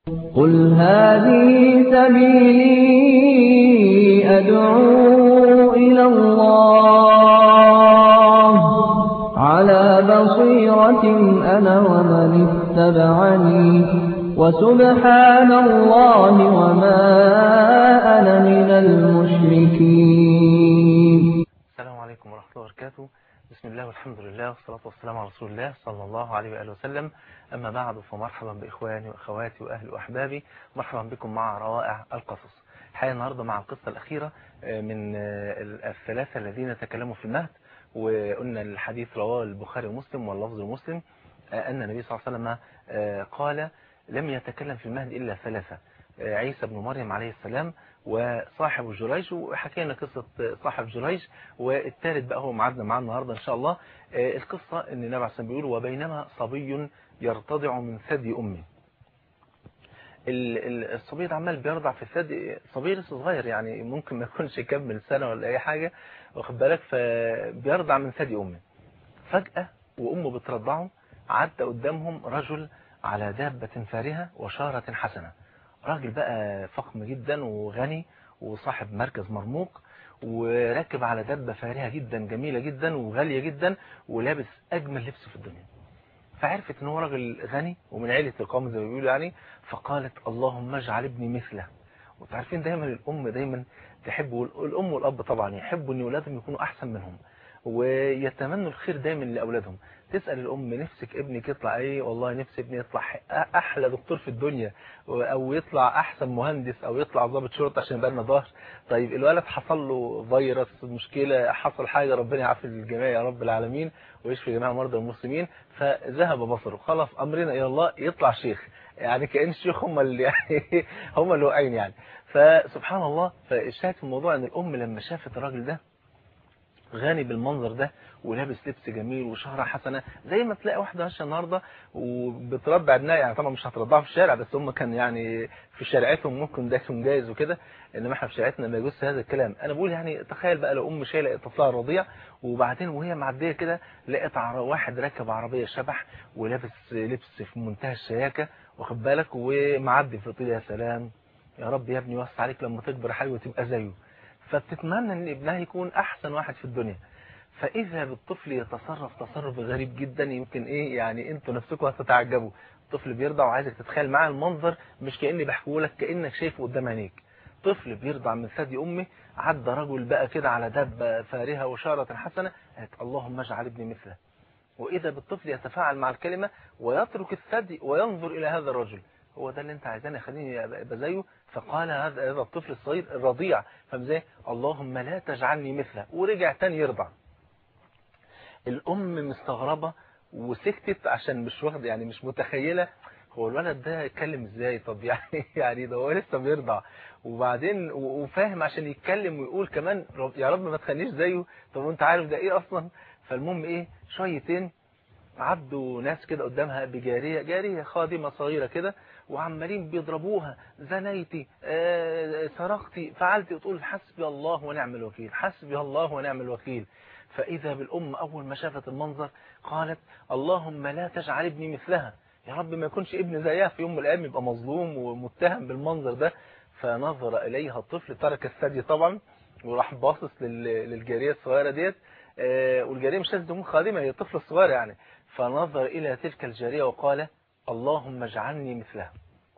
قل هذه سبيلي أدعو إلى الله على بصيرة أنا ومن اتبعني وسبحان الله وما أنا من المشركين السلام عليكم ورحمة الله وبركاته بسم الله والحمد لله والصلاة والسلام على رسول الله صلى الله عليه وآله وسلم أما بعد فمرحبا بإخواني وأخواتي وأهلي وأحبابي مرحبا بكم مع روائع القصص الحقيقة النهاردة مع القصة الأخيرة من الثلاثة الذين تكلموا في المهد وقلنا الحديث رواه البخاري ومسلم واللفظ المسلم أن النبي صلى الله عليه وسلم قال لم يتكلم في المهد إلا ثلاثة عيسى بن مريم عليه السلام وصاحب جريج وحكينا قصة صاحب جريج والثالث بقى هو معادنا معاه النهاردة إن شاء الله القصة أن النبي عليه السلام بيقول وبينما صبي يرتضع من ثدي أمه الصبي ده عمال بيرضع في الثدي صبي لسه صغير يعني ممكن ما يكونش يكمل سنة ولا أي حاجة واخد بالك فبيرضع من ثدي أمه فجأة وأمه بترضعه عدى قدامهم رجل على دابة فارهة وشارة حسنة راجل بقى فخم جدا وغني وصاحب مركز مرموق وراكب على دابة فارهة جدا جميلة جدا وغالية جدا ولابس أجمل لبس في الدنيا فعرفت ان هو راجل غني ومن عيلة القوم زي ما بيقولوا يعني فقالت اللهم اجعل ابني مثله وتعرفين دايما الأم دايما تحب الأم والأب طبعا يحبوا ان أولادهم يكونوا أحسن منهم ويتمنوا الخير دايما لأولادهم تسأل الأم نفسك ابنك يطلع ايه والله نفسي ابني يطلع أحلى دكتور في الدنيا أو يطلع أحسن مهندس أو يطلع ضابط شرطة عشان يبقى لنا ظهر طيب الولد حصل له فيروس مشكلة حصل حاجة ربنا يعافي الجميع يا رب العالمين ويشفي جميع مرضى المسلمين فذهب بصره خلاص أمرنا إلى الله يطلع شيخ يعني كأن الشيخ هم اللي يعني هم اللي واقعين يعني فسبحان الله فالشاهد في الموضوع ان الأم لما شافت الراجل ده غني بالمنظر ده ولابس لبس جميل وشهرة حسنة زي ما تلاقي واحدة ماشيه النهاردة وبتربع ابنها يعني طبعا مش هترضعها في الشارع بس هم كان يعني في شارعتهم ممكن ده يكون جايز وكده انما احنا في شارعتنا ما يجوز هذا الكلام انا بقول يعني تخيل بقى لو ام شايله طفلها الرضيع وبعدين وهي معديه كده لقيت واحد راكب عربيه شبح ولابس لبس في منتهى الشياكه واخد بالك ومعدي في طول يا سلام يا رب يا ابني وسع عليك لما تكبر حي وتبقى زيه فبتتمنى ان ابنها يكون احسن واحد في الدنيا فاذا بالطفل يتصرف تصرف غريب جدا يمكن ايه يعني انتوا نفسكم هتتعجبوا الطفل بيرضع وعايزك تتخيل معاه المنظر مش كاني بحكيه لك كانك شايفه قدام عينيك طفل بيرضع من ثدي امه عدى رجل بقى كده على دابه فارهه وشاره حسنه قالت اللهم اجعل ابني مثله واذا بالطفل يتفاعل مع الكلمه ويترك الثدي وينظر الى هذا الرجل هو ده اللي انت عايزاني خليني ابقى زيه فقال هذا هذا الطفل الصغير الرضيع فمزاي اللهم لا تجعلني مثله ورجع تاني يرضع الام مستغربة وسكتت عشان مش واخده يعني مش متخيلة هو الولد ده يتكلم ازاي طب يعني يعني ده هو لسه بيرضع وبعدين وفاهم عشان يتكلم ويقول كمان يا رب ما تخليش زيه طب وانت عارف ده ايه اصلا فالمهم ايه شويتين عدوا ناس كده قدامها بجارية جارية خادمة صغيرة كده وعمالين بيضربوها زنيتي آه سرقتي فعلتي وتقول حسبي الله ونعم الوكيل حسبي الله ونعم الوكيل فإذا بالأم أول ما شافت المنظر قالت اللهم لا تجعل ابني مثلها يا رب ما يكونش ابن زيها في يوم من الأيام يبقى مظلوم ومتهم بالمنظر ده فنظر إليها الطفل ترك الثدي طبعا وراح باصص للجارية الصغيرة ديت آه والجارية مش لازم تكون خادمة هي الطفل الصغير يعني فنظر إلى تلك الجارية وقال اللهم اجعلني مثلها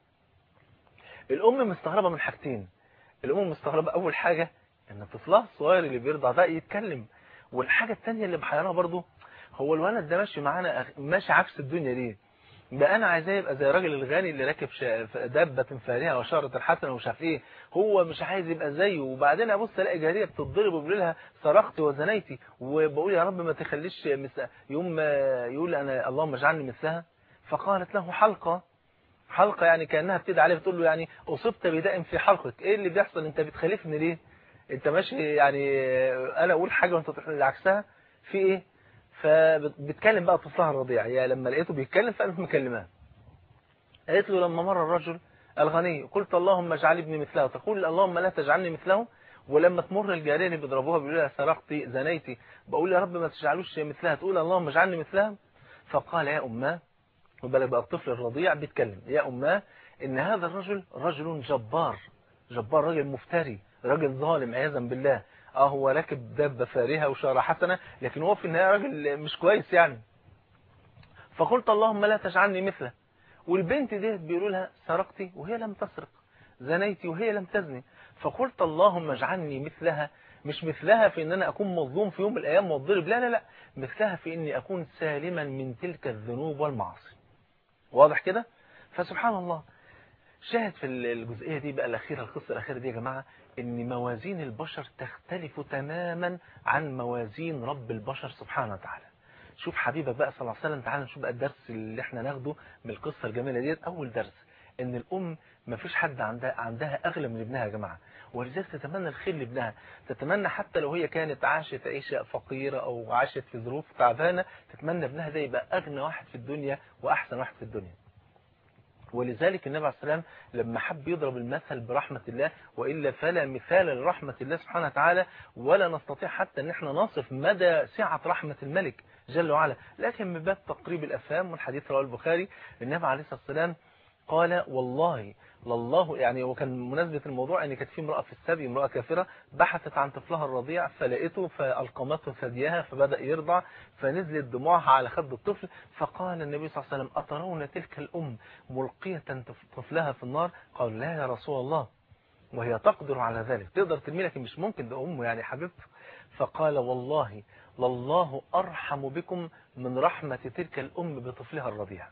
الأم مستغربة من حاجتين الأم مستغربة أول حاجة إن طفلها الصغير اللي بيرضع ده يتكلم والحاجة الثانية اللي محيرها برضو هو الولد ده ماشي معانا ماشي عكس الدنيا ليه ده انا عايزاه يبقى زي الراجل الغني اللي راكب دابه فارهه وشاره حسنه ومش عارف ايه هو مش عايز يبقى زيه وبعدين ابص الاقي جاريه بتتضرب وبيقول لها صرختي وزنيتي وبقول يا رب ما تخليش مثل يوم يقول انا اللهم اجعلني مثلها فقالت له حلقه حلقه يعني كانها بتدعي عليه بتقول له يعني اصبت بداء في حلقك ايه اللي بيحصل انت بتخالفني ليه انت ماشي يعني انا اقول حاجه وانت تروح عكسها في ايه فبتكلم بقى طفلها الرضيع هي لما لقيته بيتكلم فقالت مكلماه قالت له لما مر الرجل الغني قلت اللهم اجعل ابني مثله تقول اللهم لا تجعلني مثله ولما تمر الجاريه اللي بيضربوها بيقولوا لها سرقتي زنيتي بقول يا رب ما تجعلوش مثلها تقول اللهم اجعلني مثلها فقال يا اماه وبالك بقى الطفل الرضيع بيتكلم يا اماه ان هذا الرجل رجل جبار جبار راجل مفتري راجل ظالم عياذا بالله اه هو راكب دابه فارهه وشاره حسنه لكن هو في النهايه راجل مش كويس يعني فقلت اللهم لا تجعلني مثله والبنت ديت بيقولوا لها سرقتي وهي لم تسرق زنيتي وهي لم تزني فقلت اللهم اجعلني مثلها مش مثلها في ان انا اكون مظلوم في يوم من الايام واضرب لا لا لا مثلها في اني اكون سالما من تلك الذنوب والمعاصي واضح كده فسبحان الله شاهد في الجزئية دي بقى الأخيرة القصة الأخيرة دي يا جماعة إن موازين البشر تختلف تماما عن موازين رب البشر سبحانه وتعالى شوف حبيبك بقى صلى الله عليه وسلم تعالى نشوف بقى الدرس اللي احنا ناخده من القصة الجميلة ديت أول درس إن الأم ما فيش حد عندها عندها أغلى من ابنها يا جماعة ولذلك تتمنى الخير لابنها تتمنى حتى لو هي كانت عاشت عيشة فقيرة أو عاشت في ظروف تعبانة تتمنى ابنها ده يبقى أغنى واحد في الدنيا وأحسن واحد في الدنيا ولذلك النبي عليه السلام لما حب يضرب المثل برحمة الله وإلا فلا مثال لرحمة الله سبحانه وتعالى ولا نستطيع حتى أن احنا نصف مدى سعة رحمة الملك جل وعلا لكن من باب تقريب الأفهام والحديث رواه البخاري النبي عليه الصلاة والسلام قال والله لله يعني وكان مناسبة الموضوع ان كانت في امرأة في السبي امرأة كافرة بحثت عن طفلها الرضيع فلقيته فألقمته ثديها فبدأ يرضع فنزلت دموعها على خد الطفل فقال النبي صلى الله عليه وسلم أترون تلك الأم ملقية طفلها في النار قال لا يا رسول الله وهي تقدر على ذلك تقدر ترمي لكن مش ممكن ده أمه يعني حبيبته فقال والله لله أرحم بكم من رحمة تلك الأم بطفلها الرضيع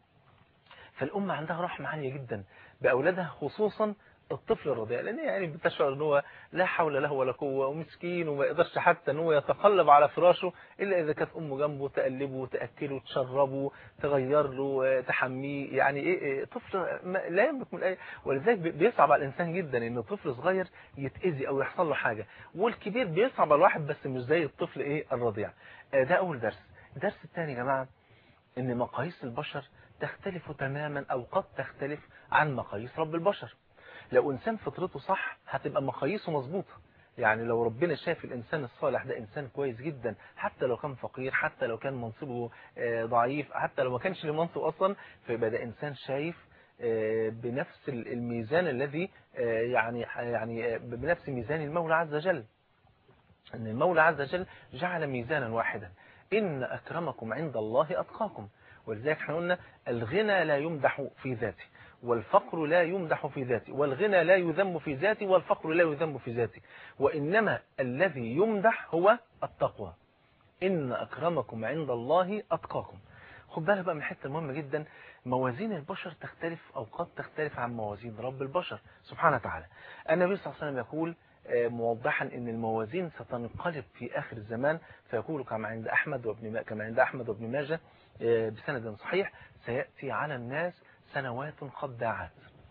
فالأم عندها رحمة عالية جدا بأولادها خصوصا الطفل الرضيع لأن يعني بتشعر ان هو لا حول له ولا قوة ومسكين وما يقدرش حتى ان هو يتقلب على فراشه إلا إذا كانت أمه جنبه تقلبه تأكله تشربه تغير له تحميه يعني إيه طفل لا يملك من أي ولذلك بيصعب على الإنسان جدا إن طفل صغير يتأذي أو يحصل له حاجة والكبير بيصعب على الواحد بس مش زي الطفل إيه الرضيع ده أول درس الدرس الثاني يا جماعة إن مقاييس البشر تختلف تماما أو قد تختلف عن مقاييس رب البشر لو إنسان فطرته صح هتبقى مقاييسه مظبوطة يعني لو ربنا شاف الإنسان الصالح ده إنسان كويس جدا حتى لو كان فقير حتى لو كان منصبه ضعيف حتى لو ما كانش له منصب أصلا فيبقى ده إنسان شايف بنفس الميزان الذي يعني يعني بنفس ميزان المولى عز وجل أن المولى عز وجل جعل ميزانا واحدا إن أكرمكم عند الله أتقاكم ولذلك احنا قلنا الغنى لا يمدح في ذاته والفقر لا يمدح في ذاته والغنى لا يذم في ذاته والفقر لا يذم في ذاته وإنما الذي يمدح هو التقوى إن أكرمكم عند الله أتقاكم خد بالك بقى من حته مهمه جدا موازين البشر تختلف أو قد تختلف عن موازين رب البشر سبحانه وتعالى النبي صلى الله عليه وسلم يقول موضحا ان الموازين ستنقلب في آخر الزمان فيقول كما عند أحمد وابن كما عند أحمد وابن ماجه بسند صحيح سيأتي على الناس سنوات خداعات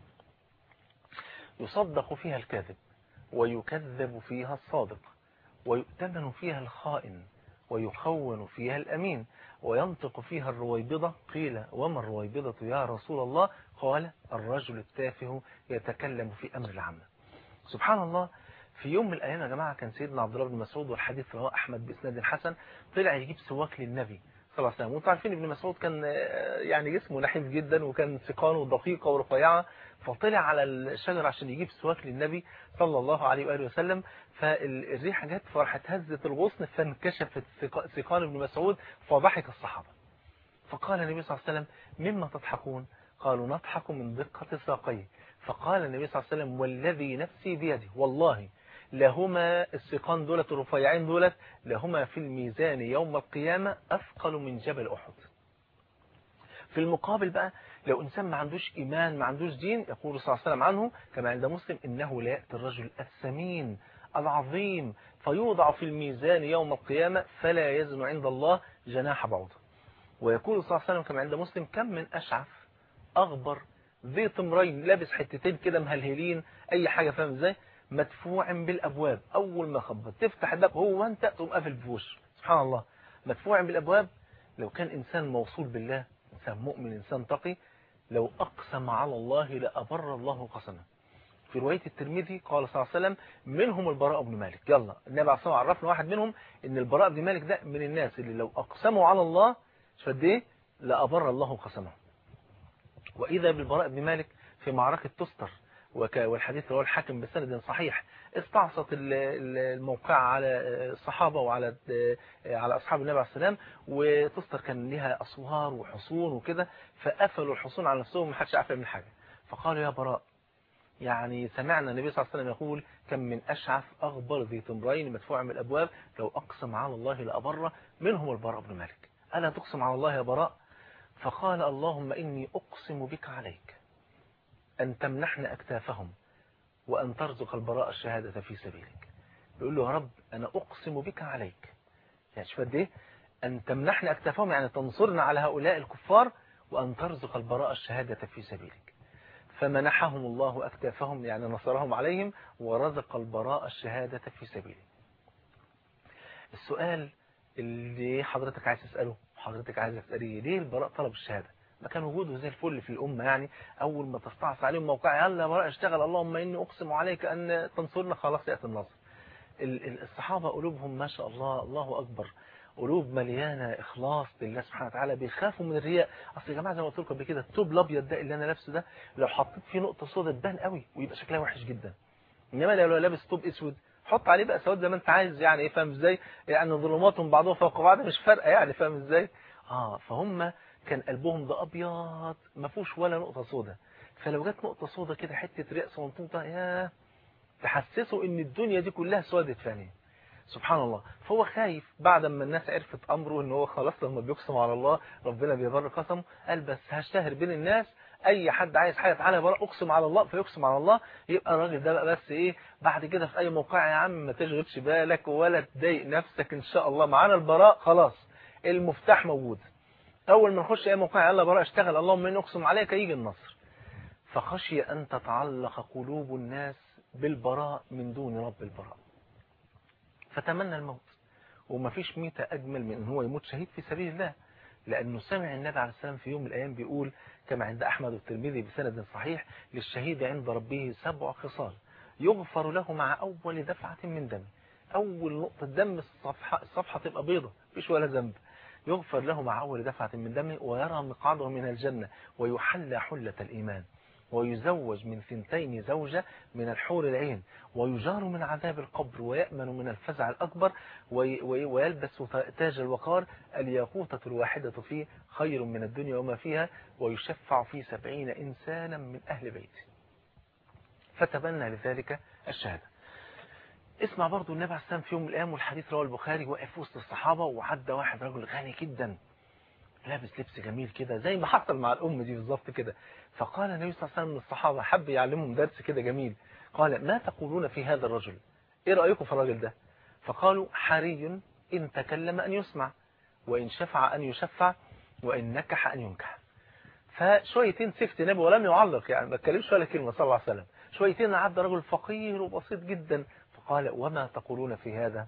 يصدق فيها الكاذب ويكذب فيها الصادق ويؤتمن فيها الخائن ويخون فيها الأمين وينطق فيها الرويبضة قيل وما الرويبضة يا رسول الله قال الرجل التافه يتكلم في أمر العامة سبحان الله في يوم من الأيام يا جماعة كان سيدنا عبد الله بن مسعود والحديث رواه أحمد بإسناد حسن طلع يجيب سواك للنبي صلى الله عليه وسلم وانتم عارفين ابن مسعود كان يعني جسمه نحيف جدا وكان سقانه دقيقة ورفيعة فطلع على الشجر عشان يجيب سواك للنبي صلى الله عليه وآله وسلم فالريحة جت فراحت هزت الغصن فانكشفت سقان ابن مسعود فضحك الصحابة فقال النبي صلى الله عليه وسلم مما تضحكون قالوا نضحك من دقة ساقيه فقال النبي صلى الله عليه وسلم والذي نفسي بيده والله لهما السقان دولت الرفيعين دولت لهما في الميزان يوم القيامة أثقل من جبل أحد في المقابل بقى لو إنسان ما عندوش إيمان ما عندوش دين يقول صلى الله عليه وسلم عنه كما عند مسلم إنه لا يأتي الرجل السمين العظيم فيوضع في الميزان يوم القيامة فلا يزن عند الله جناح بعوضة ويقول صلى الله عليه وسلم كما عند مسلم كم من أشعف أغبر ذي طمرين لابس حتتين كده مهلهلين أي حاجة فاهم ازاي مدفوع بالأبواب أول ما خبط تفتح الباب هو وانت تقوم قافل بوش سبحان الله مدفوع بالأبواب لو كان إنسان موصول بالله إنسان مؤمن إنسان تقي لو أقسم على الله لأبر الله قسمه في رواية الترمذي قال صلى الله عليه وسلم منهم البراء بن مالك يلا النبي عليه الصلاة والسلام عرفنا واحد منهم ان البراء بن مالك ده من الناس اللي لو أقسموا على الله مش قد ايه لأبر الله قسمه وإذا بالبراء بن مالك في معركة تستر وك- والحديث اللي هو الحاكم بسند صحيح استعصت ال- ال- الموقعة على الصحابة وعلى على أصحاب النبي عليه السلام وتستر كان لها أسوار وحصون وكده فقفلوا الحصون على نفسهم ما حدش عارف يعمل حاجة فقالوا يا براء يعني سمعنا النبي صلى الله عليه وسلم يقول كم من أشعث أغبر ذي تمرين مدفوع من الأبواب لو أقسم على الله لأبره منهم البراء بن مالك ألا تقسم على الله يا براء فقال اللهم إني أقسم بك عليك أن تمنحنا أكتافهم وأن ترزق البراء الشهادة في سبيلك بيقول له يا رب أنا أقسم بك عليك يعني شوف قد إيه أن تمنحنا أكتافهم يعني تنصرنا على هؤلاء الكفار وأن ترزق البراء الشهادة في سبيلك فمنحهم الله أكتافهم يعني نصرهم عليهم ورزق البراء الشهادة في سبيله السؤال اللي حضرتك عايز تسأله حضرتك عايز تسأليه ليه البراء طلب الشهادة ما كان وجوده زي الفل في الأمة يعني أول ما تستعصى عليهم موقع يلا يا براء اشتغل اللهم إني أقسم عليك أن تنصرنا خلاص يأتي النصر ال- ال- الصحابة قلوبهم ما شاء الله الله أكبر قلوب مليانة إخلاص لله سبحانه وتعالى بيخافوا من الرياء أصل يا جماعة زي ما قلت لكم قبل كده الثوب الأبيض ده اللي أنا لابسه ده لو حطيت فيه نقطة سوداء تبان قوي ويبقى شكلها وحش جدا إنما لو لابس ثوب أسود حط عليه بقى سواد زي ما أنت عايز يعني إيه فاهم إزاي يعني ظلماتهم بعضهم فوق بعض مش فارقة يعني فاهم إزاي آه فهم كان قلبهم ده أبيض ما فيهوش ولا نقطة سوداء فلو جت نقطة سوداء كده حتة رياء صغنطوطة ياه تحسسوا ان الدنيا دي كلها سودت في عينيه سبحان الله فهو خايف بعد ما الناس عرفت امره ان هو خلاص لما بيقسم على الله ربنا بيبر قسمه قال بس هشتهر بين الناس اي حد عايز حاجه تعالى يا براء اقسم على الله فيقسم على الله يبقى الراجل ده بقى بس ايه بعد كده في اي موقع يا عم ما تشغلش بالك ولا تضايق نفسك ان شاء الله معانا البراء خلاص المفتاح موجود اول ما نخش اي موقع يلا براء اشتغل اللهم اني اقسم عليك يجي النصر فخشي ان تتعلق قلوب الناس بالبراء من دون رب البراء فتمنى الموت وما فيش ميتة أجمل من أن هو يموت شهيد في سبيل الله لأنه سمع النبي عليه السلام في يوم من الأيام بيقول كما عند أحمد والترمذي بسند صحيح للشهيد عند ربه سبع خصال يغفر له مع أول دفعة من دم أول نقطة دم الصفحة, الصفحة تبقى بيضة مفيش ولا ذنب يغفر له مع أول دفعة من دمه ويرى مقعده من الجنة ويحلى حلة الإيمان ويزوج من ثنتين زوجة من الحور العين ويجار من عذاب القبر ويأمن من الفزع الأكبر وي- وي- ويلبس تاج الوقار الياقوتة الواحدة فيه خير من الدنيا وما فيها ويشفع في سبعين إنسانا من أهل بيته فتبنى لذلك الشهادة اسمع برضو النبي عليه السلام في يوم من الأيام والحديث رواه البخاري واقف وسط الصحابة وعدى واحد رجل غني جدا لابس لبس جميل كده زي ما حصل مع الأم دي بالظبط كده فقال النبي صلى الله عليه وسلم للصحابة حب يعلمهم درس كده جميل قال ما تقولون في هذا الرجل ايه رأيكم في الرجل ده فقالوا حري إن تكلم أن يسمع وإن شفع أن يشفع وإن نكح أن ينكح فشويتين سكت النبي ولم يعلق يعني ما اتكلمش ولا كلمة صلى الله عليه وسلم شويتين عدى رجل فقير وبسيط جدا فقال وما تقولون في هذا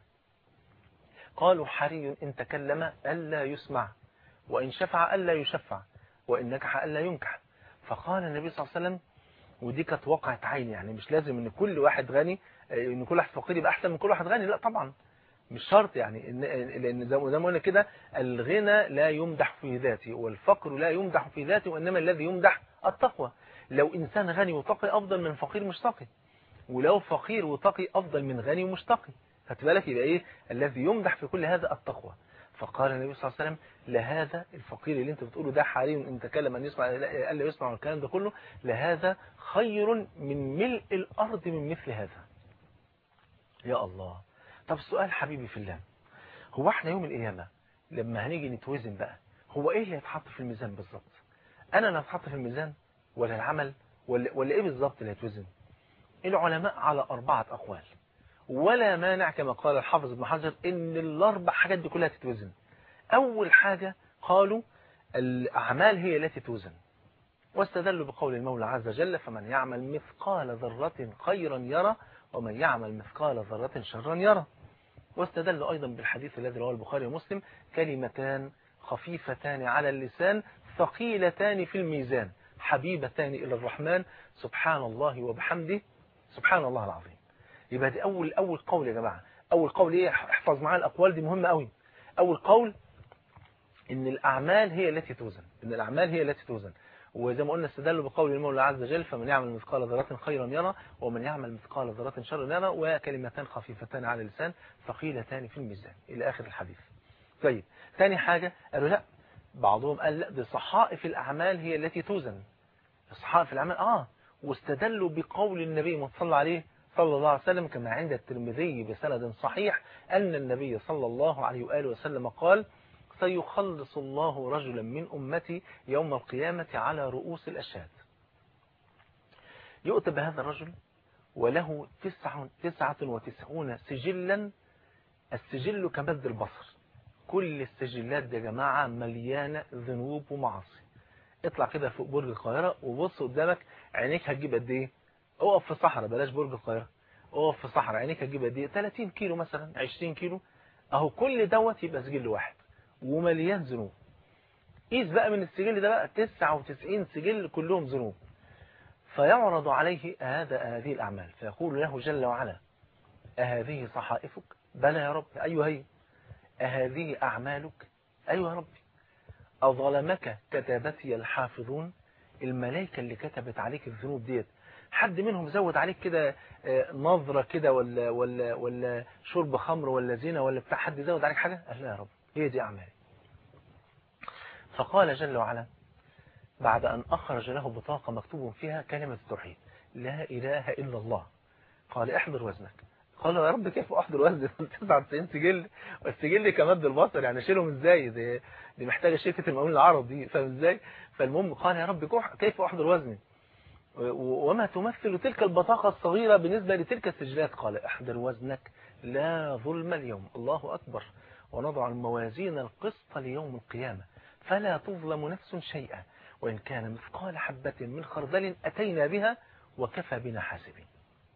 قالوا حري إن تكلم ألا يسمع وإن شفع ألا يشفع وإن نكح ألا ينكح فقال النبي صلى الله عليه وسلم ودي كانت واقعة عين يعني مش لازم ان كل واحد غني ان كل واحد فقير يبقى احسن من كل واحد غني لا طبعا مش شرط يعني إن- لان زي ما زي ما قلنا كده الغنى لا يمدح في ذاته والفقر لا يمدح في ذاته وانما الذي يمدح التقوى لو انسان غني وتقي افضل من فقير مش تقي ولو فقير وتقي افضل من غني ومش تقي خدت بالك يبقى ايه الذي يمدح في كل هذا التقوى فقال النبي صلى الله عليه وسلم لهذا الفقير اللي انت بتقوله ده حري ان تكلم ان يسمع الا يسمع الكلام ده كله لهذا خير من ملء الارض من مثل هذا يا الله طب السؤال حبيبي في الله هو احنا يوم القيامة لما هنيجي نتوزن بقى هو ايه اللي هيتحط في الميزان بالظبط انا اللي هتحط في الميزان ولا العمل ولا, ولا ايه بالظبط اللي هيتوزن العلماء على اربعة اقوال ولا مانع كما قال الحافظ ابن حجر ان الاربع حاجات دي كلها تتوزن اول حاجة قالوا الاعمال هي التي توزن واستدلوا بقول المولى عز وجل فمن يعمل مثقال ذرة خيرا يرى ومن يعمل مثقال ذرة شرا يرى واستدلوا أيضا بالحديث الذي رواه البخاري ومسلم كلمتان خفيفتان على اللسان ثقيلتان في الميزان حبيبتان إلى الرحمن سبحان الله وبحمده سبحان الله العظيم يبقى دي أول أول قول يا جماعة أول قول إيه احفظ معايا الأقوال دي مهمة قوي أول قول إن الأعمال هي التي توزن إن الأعمال هي التي توزن وزي ما قلنا استدلوا بقول المولى عز وجل فمن يعمل مثقال ذرة خيرا يرى ومن يعمل مثقال ذرة شرا يرى وكلمتان خفيفتان على اللسان ثقيلتان في الميزان إلى آخر الحديث طيب ثاني حاجة قالوا لا بعضهم قال لا دي صحائف الأعمال هي التي توزن صحائف الأعمال آه واستدلوا بقول النبي صلى الله عليه صلى الله عليه وسلم كما عند الترمذي بسند صحيح أن النبي صلى الله عليه وآله وسلم قال سيخلص الله رجلا من أمتي يوم القيامة على رؤوس الأشهاد يؤتى بهذا الرجل وله تسعة, تسعة وتسعون سجلا السجل كمد البصر كل السجلات يا جماعة مليانة ذنوب ومعاصي اطلع كده فوق برج القاهرة وبص قدامك عينيك هتجيب قد ايه اقف في صحراء بلاش برج القاهرة اقف في صحراء عينيك هتجيب قد ايه 30 كيلو مثلا 20 كيلو اهو كل دوت يبقى سجل واحد ومليان ذنوب قيس بقى من السجل ده بقى 99 سجل كلهم ذنوب فيعرض عليه هذا هذه الأعمال فيقول له جل وعلا أهذه صحائفك بلى يا رب أيها هي أهذه أعمالك أيها يا ربي أظلمك كتابتي الحافظون الملائكة اللي كتبت عليك الذنوب ديت حد منهم زود عليك كده نظرة كده ولا, ولا, ولا شرب خمر ولا زنا ولا بتاع حد زود عليك حاجة قال لا يا رب هي دي أعمالي فقال جل وعلا بعد أن أخرج له بطاقة مكتوب فيها كلمة التوحيد لا إله إلا الله قال احضر وزنك قال يا رب كيف أحضر وزن 99 سجل والسجل كمد البصر يعني اشيلهم ازاي دي, دي محتاجة شركة المقاولين العرب دي فاهم ازاي فالمهم قال يا رب كيف أحضر وزني وما تمثل تلك البطاقة الصغيرة بالنسبة لتلك السجلات قال احضر وزنك لا ظلم اليوم الله أكبر ونضع الموازين القسط ليوم القيامة فلا تظلم نفس شيئا وإن كان مثقال حبة من خردل أتينا بها وكفى بنا حاسبين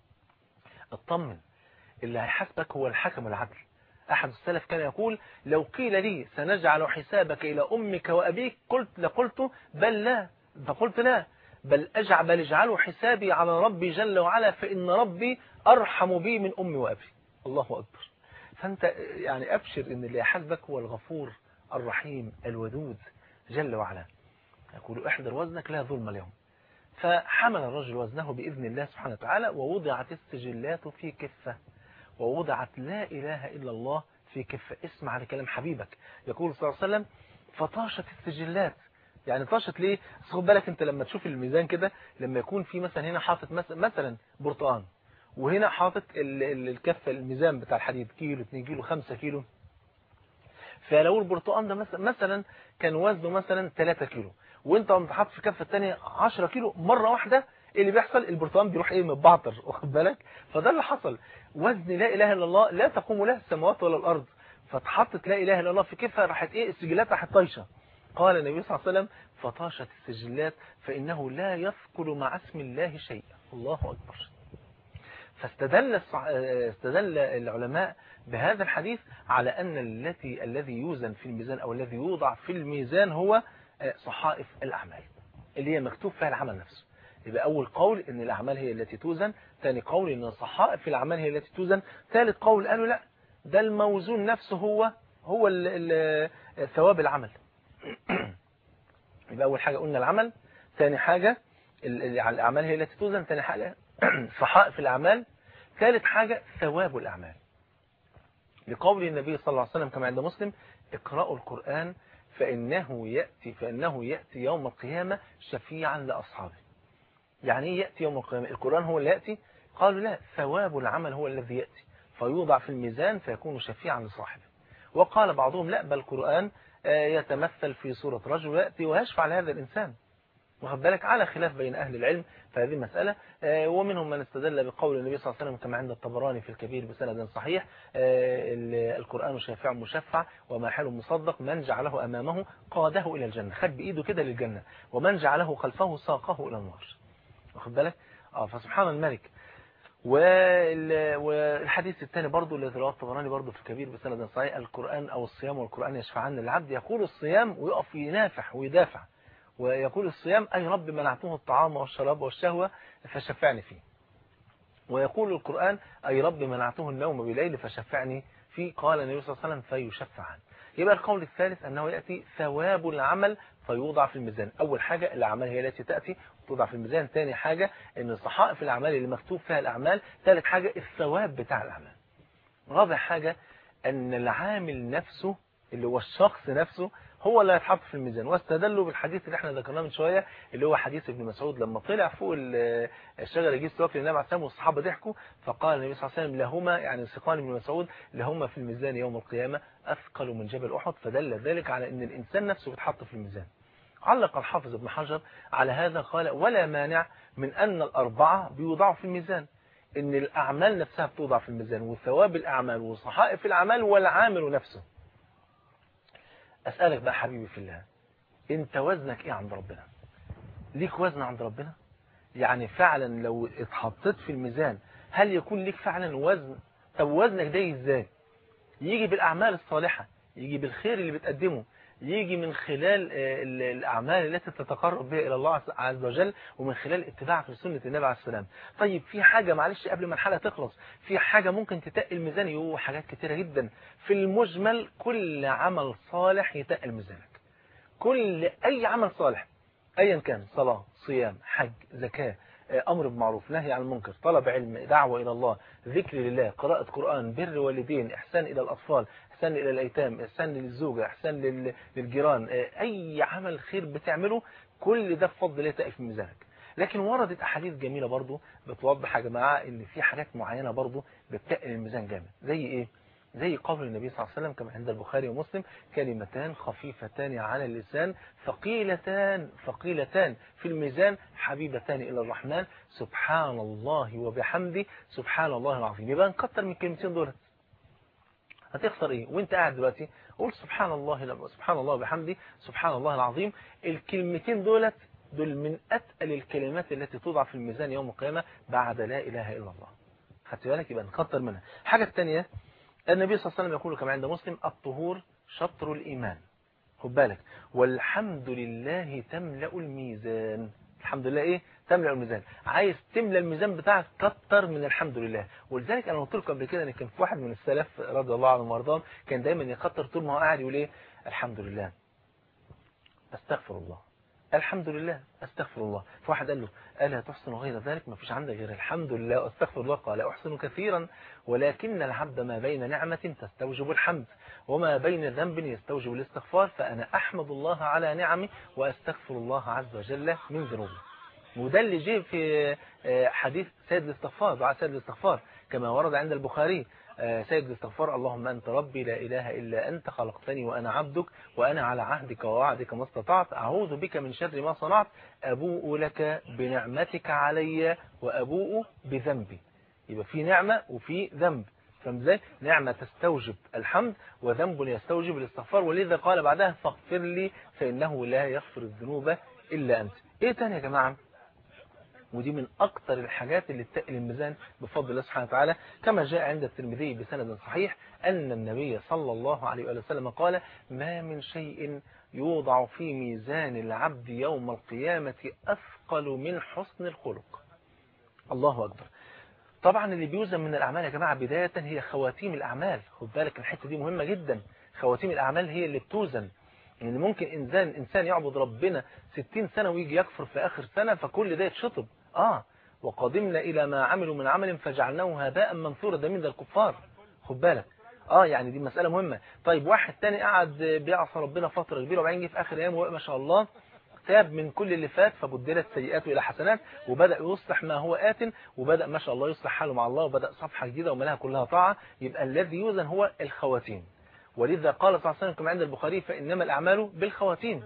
اطمن اللي هيحاسبك هو الحكم العدل أحد السلف كان يقول لو قيل لي سنجعل حسابك إلى أمك وأبيك قلت لقلت بل لا فقلت لا بل أجعل بل اجعلوا حسابي على ربي جل وعلا فإن ربي أرحم بي من أمي وأبي الله أكبر فأنت يعني أبشر إن اللي يحاسبك هو الغفور الرحيم الودود جل وعلا يقول احذر وزنك لا ظلم اليوم فحمل الرجل وزنه بإذن الله سبحانه وتعالى ووضعت السجلات في كفة ووضعت لا إله إلا الله في كفة اسمع لكلام حبيبك يقول صلى الله عليه وسلم فطاشت السجلات يعني طاشت ليه خد بالك انت لما تشوف الميزان كده لما يكون في مثلا هنا حاطط مثلا برتقان وهنا حاطط الكفة الميزان بتاع الحديد كيلو 2 كيلو 5 كيلو فلو البرتقان ده مثلا كان وزنه مثلا 3 كيلو وانت قمت حاطط في الكفه الثانيه 10 كيلو مره واحده ايه اللي بيحصل البرتقان بيروح ايه متبعتر واخد بالك فده اللي حصل وزن لا اله الا الله لا تقوم له السماوات ولا الارض فاتحطت لا اله الا الله في كفه راحت ايه السجلات راحت طايشه قال النبي صلى الله عليه وسلم فطاشت السجلات فانه لا يثقل مع اسم الله شيئا الله اكبر فاستدل استدل العلماء بهذا الحديث على أن التي الذي يوزن في الميزان أو الذي يوضع في الميزان هو صحائف الأعمال اللي هي مكتوب فيها العمل نفسه يبقى أول قول أن الأعمال هي التي توزن ثاني قول أن صحائف الأعمال هي التي توزن ثالث قول قالوا لا ده الموزون نفسه هو هو ال ال ثواب العمل يبقى أول حاجة قلنا العمل ثاني حاجة الأعمال هي التي توزن ثاني حاجة صحائف الأعمال ثالث حاجة ثواب الأعمال لقول النبي صلى الله عليه وسلم كما عند مسلم اقرأوا القرآن فإنه يأتي فإنه يأتي يوم القيامة شفيعا لأصحابه يعني ايه يأتي يوم القيامة القرآن هو اللي يأتي قالوا لا ثواب العمل هو الذي يأتي فيوضع في الميزان فيكون شفيعا لصاحبه وقال بعضهم لا بل القرآن يتمثل في صورة رجل يأتي ويشفع لهذا الإنسان واخد بالك على خلاف بين أهل العلم في هذه المسألة ومنهم من استدل بقول النبي صلى الله عليه وسلم كما عند الطبراني في الكبير بسند صحيح القرآن شافع مشفع وماحل مصدق من جعله أمامه قاده إلى الجنة خد بإيده كده للجنة ومن جعله خلفه ساقه إلى النار واخد بالك اه فسبحان الملك والحديث الثاني برضو الذي رواه الطبراني برضو في الكبير بسند صحيح القرآن أو الصيام والقرآن يشفعان للعبد يقول الصيام ويقف ينافح ويدافع ويقول الصيام أي رب منعته الطعام والشراب والشهوة فشفعني فيه ويقول القرآن أي رب منعته النوم بليل فشفعني فيه قال النبي صلى الله عليه وسلم فيشفعان يبقى القول الثالث أنه يأتي ثواب العمل فيوضع في الميزان أول حاجة الأعمال هي التي تأتي توضع في الميزان ثاني حاجة أن صحائف الأعمال اللي مكتوب فيها الأعمال ثالث حاجة الثواب بتاع الأعمال رابع حاجة أن العامل نفسه اللي هو الشخص نفسه هو اللي هيتحط في الميزان واستدلوا بالحديث اللي احنا ذكرناه من شوية اللي هو حديث ابن مسعود لما طلع فوق الشجرة يجيب سواك للنبي عليه السلام والصحابة ضحكوا فقال النبي صلى الله عليه وسلم لهما يعني سقان ابن مسعود لهما في الميزان يوم القيامة أثقل من جبل أحد فدل ذلك على أن الإنسان نفسه بيتحط في الميزان علق الحافظ ابن حجر على هذا قال ولا مانع من أن الأربعة بيوضعوا في الميزان ان الأعمال نفسها بتوضع في الميزان وثواب الأعمال وصحائف الأعمال والعامل نفسه أسألك بقى حبيبي في الله انت وزنك ايه عند ربنا ليك وزن عند ربنا يعني فعلا لو اتحطيت في الميزان هل يكون ليك فعلا وزن طب وزنك ده ازاي يجي بالأعمال الصالحة يجي بالخير اللي بتقدمه يجي من خلال الأعمال التي تتقرب بها إلى الله عز وجل ومن خلال اتباعك لسنة النبي عليه السلام طيب في حاجة معلش قبل ما الحلقة تخلص في حاجة ممكن تتقل الميزان يوه حاجات كتيرة جدا في المجمل كل عمل صالح يتقل ميزانك كل أي عمل صالح أيا كان صلاة صيام حج زكاة أمر بمعروف نهي عن المنكر طلب علم دعوة إلى الله ذكر لله قراءة قرآن بر والدين إحسان إلى الأطفال إحسان إلى الأيتام إحسان للزوجة إحسان للجيران أي عمل خير بتعمله كل ده بفضل الله تقف في ميزانك لكن وردت أحاديث جميلة برضو بتوضح يا جماعة إن في حاجات معينة برضو بتقل الميزان جامد زي إيه؟ زي قول النبي صلى الله عليه وسلم كما عند البخاري ومسلم كلمتان خفيفتان على اللسان ثقيلتان ثقيلتان في الميزان حبيبتان إلى الرحمن سبحان الله وبحمده سبحان الله العظيم يبقى نكتر من الكلمتين دولت هتخسر ايه وانت قاعد دلوقتي قول سبحان الله سبحان الله وبحمده سبحان الله العظيم الكلمتين دولت دول من أتقل الكلمات التي توضع في الميزان يوم القيامة بعد لا إله إلا الله خدت بالك يبقى نكتر منها الحاجة الثانية النبي صلى الله عليه وسلم يقول كما عند مسلم الطهور شطر الإيمان خد بالك والحمد لله تملأ الميزان الحمد لله ايه تملأ الميزان عايز تملأ الميزان بتاعك كتر من الحمد لله ولذلك انا قلت لكم قبل كده ان كان في واحد من السلف رضي الله عنهم وارضاهم كان دايما يكتر طول ما هو قاعد يقول ايه الحمد لله استغفر الله الحمد لله استغفر الله فواحد قال له ألا تحسن غير ذلك ما فيش عندك غير الحمد لله واستغفر الله قال أحسن كثيرا ولكن العبد ما بين نعمة تستوجب الحمد وما بين ذنب يستوجب الاستغفار فأنا أحمد الله على نعمي وأستغفر الله عز وجل من ذنوبي وده اللي جه في حديث سيد الاستغفار دعاء سيد الاستغفار كما ورد عند البخاري سيد الاستغفار اللهم أنت ربي لا إله إلا أنت خلقتني وأنا عبدك وأنا على عهدك ووعدك ما استطعت أعوذ بك من شر ما صنعت أبوء لك بنعمتك علي وأبوء بذنبي يبقى في نعمة وفي ذنب فمزاي نعمة تستوجب الحمد وذنب يستوجب الاستغفار ولذا قال بعدها فاغفر لي فإنه لا يغفر الذنوب إلا أنت إيه تاني يا جماعة ودي من أكتر الحاجات اللي تقل الميزان بفضل الله سبحانه وتعالى كما جاء عند الترمذي بسند صحيح أن النبي صلى الله عليه وسلم قال ما من شيء يوضع في ميزان العبد يوم القيامة أثقل من حسن الخلق الله أكبر طبعا اللي بيوزن من الأعمال يا جماعة بداية هي خواتيم الأعمال خد بالك الحتة دي مهمة جدا خواتيم الأعمال هي اللي بتوزن يعني ممكن إنسان إنسان يعبد ربنا 60 سنة ويجي يكفر في آخر سنة فكل ده يتشطب آه وقدمنا إلى ما عملوا من عمل فجعلناه هباء منثورا ده من ده الكفار خد بالك اه يعني دي مسألة مهمة طيب واحد تاني قعد بيعصى ربنا فترة كبيرة وبعدين جه في آخر أيام ما شاء الله تاب من كل اللي فات فبدلت سيئاته إلى حسنات وبدأ يصلح ما هو آت وبدأ ما شاء الله يصلح حاله مع الله وبدأ صفحة جديدة وملاها كلها طاعة يبقى الذي يوزن هو الخواتيم ولذا قال صلى الله عليه وسلم كما عند البخاري فإنما الأعمال بالخواتيم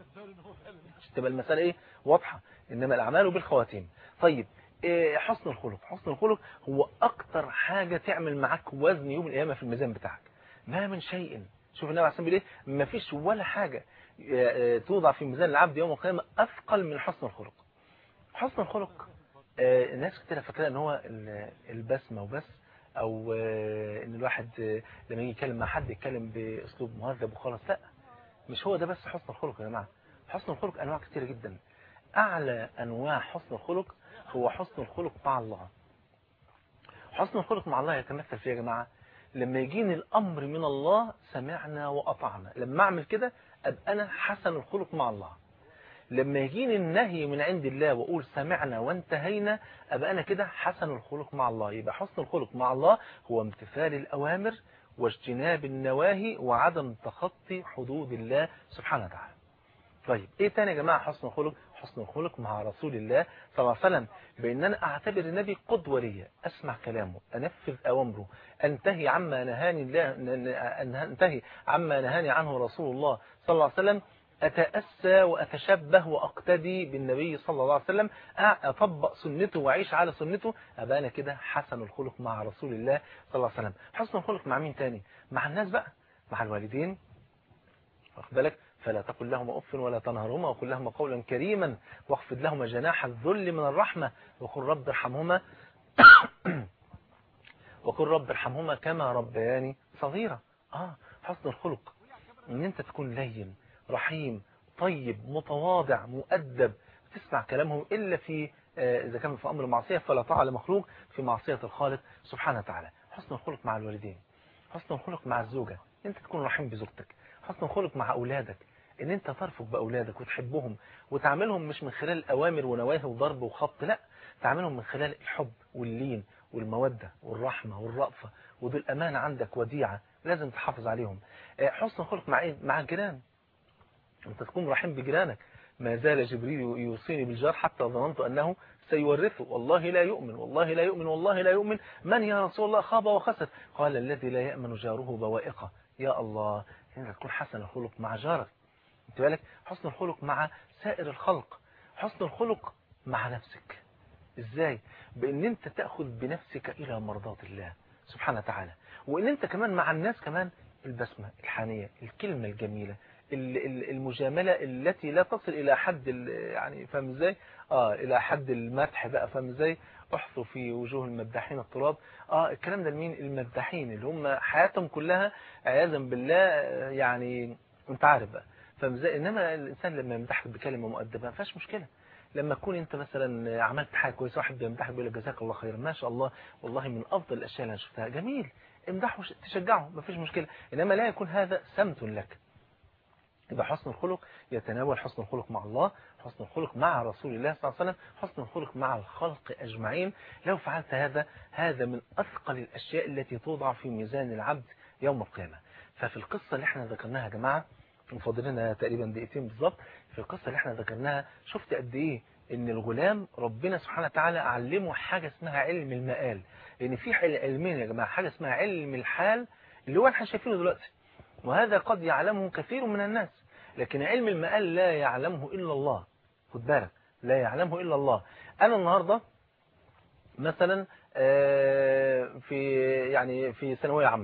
تبقى المسألة إيه واضحة إنما الأعمال بالخواتيم طيب إيه حسن الخلق حسن الخلق هو أكتر حاجة تعمل معاك وزن يوم القيامة في الميزان بتاعك ما من شيء شوف النبي عليه الصلاة والسلام ما فيش ولا حاجة توضع في ميزان العبد يوم القيامة أثقل من حسن الخلق حسن الخلق الناس كتير فاكره ان هو البسمة وبس او ان الواحد لما يجي يتكلم مع حد يتكلم باسلوب مهذب وخلاص لا مش هو ده بس حسن الخلق يا جماعه حسن الخلق انواع كتيره جدا اعلى انواع حسن الخلق هو حسن الخلق مع الله حسن الخلق مع الله يتمثل في يا جماعه لما يجيني الامر من الله سمعنا واطعنا لما اعمل كده ابقى انا حسن الخلق مع الله لما يجيني النهي من عند الله واقول سمعنا وانتهينا ابقى انا كده حسن الخلق مع الله يبقى حسن الخلق مع الله هو امتثال الاوامر واجتناب النواهي وعدم تخطي حدود الله سبحانه وتعالى طيب ايه تاني يا جماعة حسن الخلق حسن الخلق مع رسول الله صلى الله عليه وسلم بان انا اعتبر النبي قدوة ليا اسمع كلامه انفذ اوامره انتهي عما نهاني الله انتهي عما نهاني عنه رسول الله صلى الله عليه وسلم أتأسى وأتشبه وأقتدي بالنبي صلى الله عليه وسلم أطبق سنته وأعيش على سنته أبقى أنا كده حسن الخلق مع رسول الله صلى الله عليه وسلم حسن الخلق مع مين تاني مع الناس بقى مع الوالدين واخد بالك فلا تقل لهما أف ولا تنهرهما وقل لهما قولا كريما واخفض لهما جناح الذل من الرحمة وقل رب ارحمهما وقل رب ارحمهما كما ربياني صغيرة آه حسن الخلق ان انت تكون لين رحيم طيب متواضع مؤدب تسمع كلامهم إلا في إذا كان في أمر معصية فلا طاعة لمخلوق في معصية الخالق سبحانه وتعالى حسن الخلق مع الوالدين حسن الخلق مع الزوجة انت تكون رحيم بزوجتك حسن الخلق مع أولادك ان انت ترفق بأولادك وتحبهم وتعملهم مش من خلال أوامر ونواهي وضرب وخط لا تعملهم من خلال الحب واللين والمودة والرحمة والرأفة ودول أمانة عندك وديعة لازم تحافظ عليهم حسن الخلق مع ايه مع الجيران انت تكون رحيم بجيرانك ما زال جبريل يوصيني بالجار حتى ظننت أنه سيورثه والله لا يؤمن والله لا يؤمن والله لا يؤمن من يا رسول الله خاب وخسر قال الذي لا يأمن جاره بوائقه يا الله انت تكون حسن الخلق مع جارك انت بالك حسن الخلق مع سائر الخلق حسن الخلق مع نفسك ازاي بان انت تأخذ بنفسك الى مرضات الله سبحانه وتعالى وان انت كمان مع الناس كمان البسمة الحانية الكلمة الجميلة المجاملة التي لا تصل إلى حد يعني فاهم ازاي اه إلى حد المدح بقى فاهم ازاي احثوا في وجوه المداحين التراب اه الكلام ده لمين المداحين اللي هم حياتهم كلها عياذا بالله يعني انت عارف بقى فاهم ازاي انما الانسان لما يمدحك بكلمه مؤدبه ما فيهاش مشكله لما تكون انت مثلا عملت حاجه كويسه واحد بيمدحك بيقول لك جزاك الله خيرا ما شاء الله والله من افضل الاشياء اللي انا شفتها جميل امدحه تشجعه ما فيش مشكله انما لا يكون هذا سمت لك يبقى حسن الخلق يتناول حسن الخلق مع الله حسن الخلق مع رسول الله صلى الله عليه وسلم حسن الخلق مع الخلق أجمعين لو فعلت هذا هذا من أثقل الأشياء التي توضع في ميزان العبد يوم القيامة ففي القصة اللي احنا ذكرناها يا جماعة فاضلنا تقريبا دقيقتين بالظبط في القصة اللي احنا ذكرناها شفت قد ايه ان الغلام ربنا سبحانه وتعالى علمه حاجة اسمها علم المقال لان في علمين يا جماعة حاجة اسمها علم الحال اللي هو احنا شايفينه دلوقتي وهذا قد يعلمه كثير من الناس لكن علم المقال لا يعلمه إلا الله خد بالك لا يعلمه إلا الله أنا النهاردة مثلا في يعني في ثانوية عامة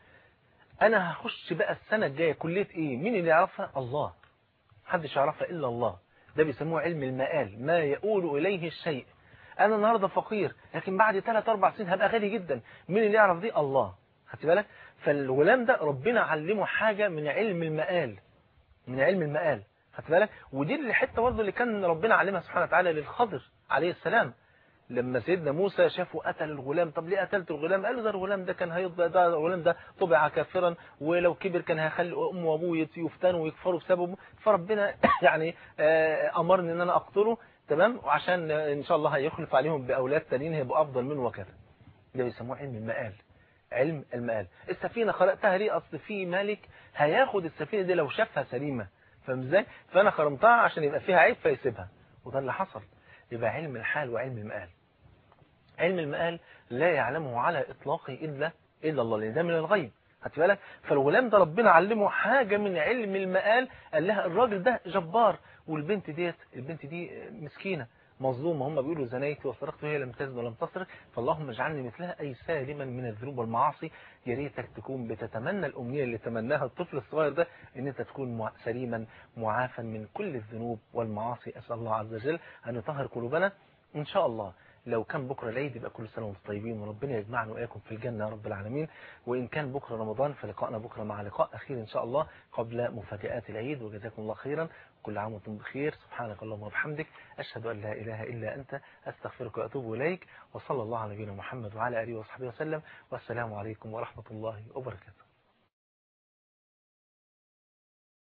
أنا هخش بقى السنة الجاية كلية إيه مين اللي يعرفها الله محدش يعرفها إلا الله ده بيسموه علم المقال ما يقول إليه الشيء أنا النهاردة فقير لكن بعد 3 4 سنين هبقى غني جدا مين اللي يعرف دي الله خدت بالك فالغلام ده ربنا علمه حاجة من علم المقال من علم المقال خدت بالك ودي اللي حته برضه اللي كان ربنا علمها سبحانه وتعالى للخضر عليه السلام لما سيدنا موسى شافه قتل الغلام طب ليه قتلت الغلام قال له ده الغلام ده كان هيضبع ده الغلام ده طبع كافرا ولو كبر كان هيخلي امه وابوه يفتنوا ويكفروا بسببه فربنا يعني امرني ان انا اقتله تمام وعشان ان شاء الله هيخلف عليهم باولاد تانيين هيبقوا افضل منه وكذا ده بيسموه علم المقال علم المقال السفينة خلقتها ليه أصل في مالك هياخد السفينة دي لو شافها سليمة فاهم ازاي فأنا خرمتها عشان يبقى فيها عيب فيسيبها وده اللي حصل يبقى علم الحال وعلم المقال علم المقال لا يعلمه على إطلاقه إلا إلا الله لأن ده من الغيب خدت بالك فالغلام ده ربنا علمه حاجة من علم المقال قال لها الراجل ده جبار والبنت ديت البنت دي مسكينة مظلومة هم بيقولوا زنيت وسرقت وهي لم تزن ولم تسرق فاللهم اجعلني مثلها أي سالما من الذنوب والمعاصي يا ريتك تكون بتتمنى الأمنية اللي تمناها الطفل الصغير ده ان انت تكون سليما معافا من كل الذنوب والمعاصي أسأل الله عز وجل أن يطهر قلوبنا إن شاء الله لو كان بكرة العيد يبقى كل سنة وانتم طيبين وربنا يجمعنا وإياكم في الجنة يا رب العالمين وإن كان بكرة رمضان فلقاءنا بكرة مع لقاء أخير إن شاء الله قبل مفاجآت العيد وجزاكم الله خيرا كل عام وانتم بخير سبحانك اللهم وبحمدك أشهد أن لا إله إلا أنت أستغفرك وأتوب إليك وصلى الله على نبينا محمد وعلى آله وصحبه وسلم والسلام عليكم ورحمة الله وبركاته